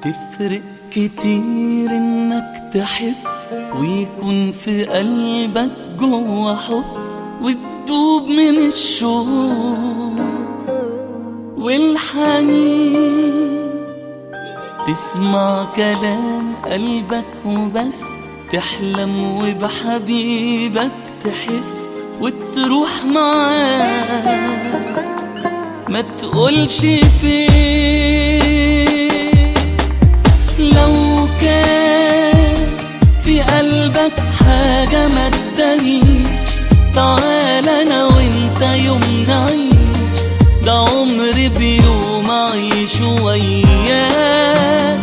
تفرق كتير انك تحب ويكون في قلبك جوا حب وتدوب من الشوق والحنين تسمع كلام قلبك وبس تحلم وبحبيبك تحس وتروح معاه ما تقولش فين لو كان في قلبك حاجة ما تداريش تعال انا وانت يوم نعيش ده عمر بيوم اعيش وياك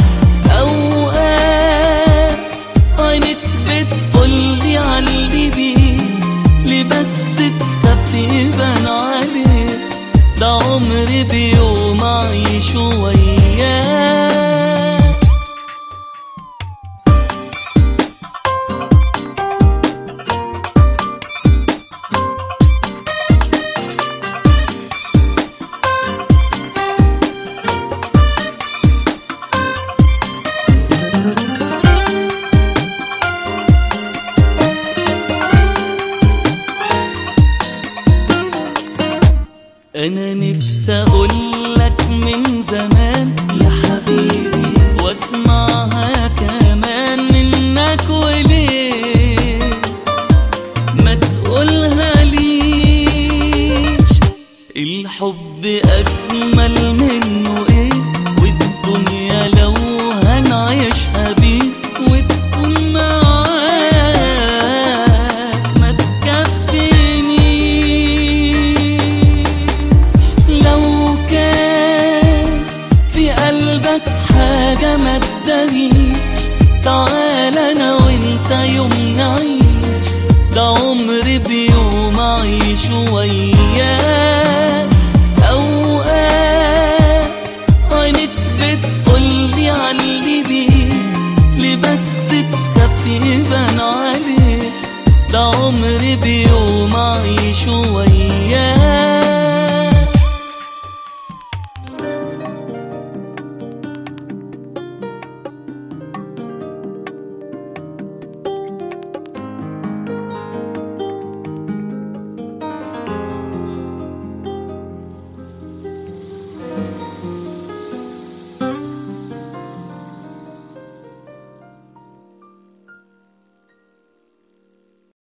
اوقات عينك بتقولي عاللي بيه ليه بس تخاف يبان عليك ده عمر بيوم اعيش وياك انا نفسي اقولك من زمان يا حبيبي واسمعها كمان منك وليه ما تقولها ليش الحب اجمل منه ايه والدنيا لو هنعيشها بيه وتكون معاك ما تكفينيش لو كان في قلبك حاجة ما تداريش تعال انا وانت يوم نعيش